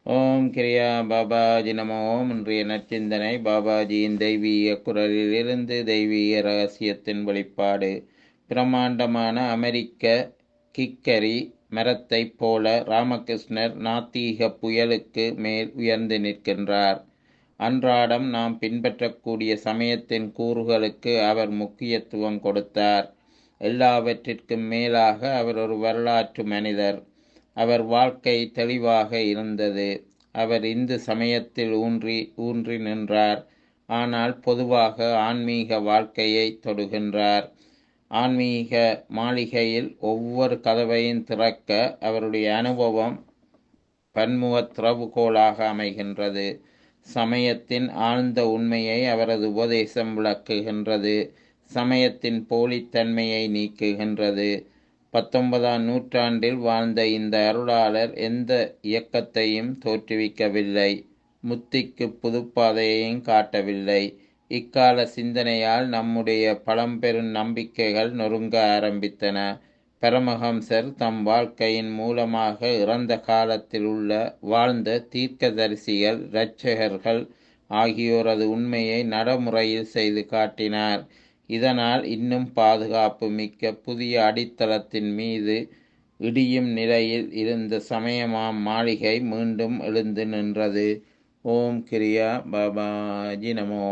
ஓம் கிரியா பாபாஜி நமோ ஓம் இன்றைய நற்சிந்தனை பாபாஜியின் தெய்வீக குரலிலிருந்து தெய்வீக ரகசியத்தின் வெளிப்பாடு பிரம்மாண்டமான அமெரிக்க கிக்கரி மரத்தைப் போல ராமகிருஷ்ணர் நாத்தீக புயலுக்கு மேல் உயர்ந்து நிற்கின்றார் அன்றாடம் நாம் பின்பற்றக்கூடிய சமயத்தின் கூறுகளுக்கு அவர் முக்கியத்துவம் கொடுத்தார் எல்லாவற்றிற்கும் மேலாக அவர் ஒரு வரலாற்று மனிதர் அவர் வாழ்க்கை தெளிவாக இருந்தது அவர் இந்து சமயத்தில் ஊன்றி ஊன்றி நின்றார் ஆனால் பொதுவாக ஆன்மீக வாழ்க்கையை தொடுகின்றார் ஆன்மீக மாளிகையில் ஒவ்வொரு கதவையும் திறக்க அவருடைய அனுபவம் பன்முக திறவுகோலாக அமைகின்றது சமயத்தின் ஆழ்ந்த உண்மையை அவரது உபதேசம் விளக்குகின்றது சமயத்தின் போலித்தன்மையை நீக்குகின்றது பத்தொன்பதாம் நூற்றாண்டில் வாழ்ந்த இந்த அருளாளர் எந்த இயக்கத்தையும் தோற்றுவிக்கவில்லை முத்திக்கு புதுப்பாதையையும் காட்டவில்லை இக்கால சிந்தனையால் நம்முடைய பழம்பெரும் நம்பிக்கைகள் நொறுங்க ஆரம்பித்தன பரமஹம்சர் தம் வாழ்க்கையின் மூலமாக இறந்த காலத்தில் உள்ள வாழ்ந்த தீர்க்கதரிசிகள் இரட்சகர்கள் ஆகியோரது உண்மையை நடைமுறையில் செய்து காட்டினார் இதனால் இன்னும் பாதுகாப்பு மிக்க புதிய அடித்தளத்தின் மீது இடியும் நிலையில் இருந்த சமயமாம் மாளிகை மீண்டும் எழுந்து நின்றது ஓம் கிரியா பாபாஜி நமோ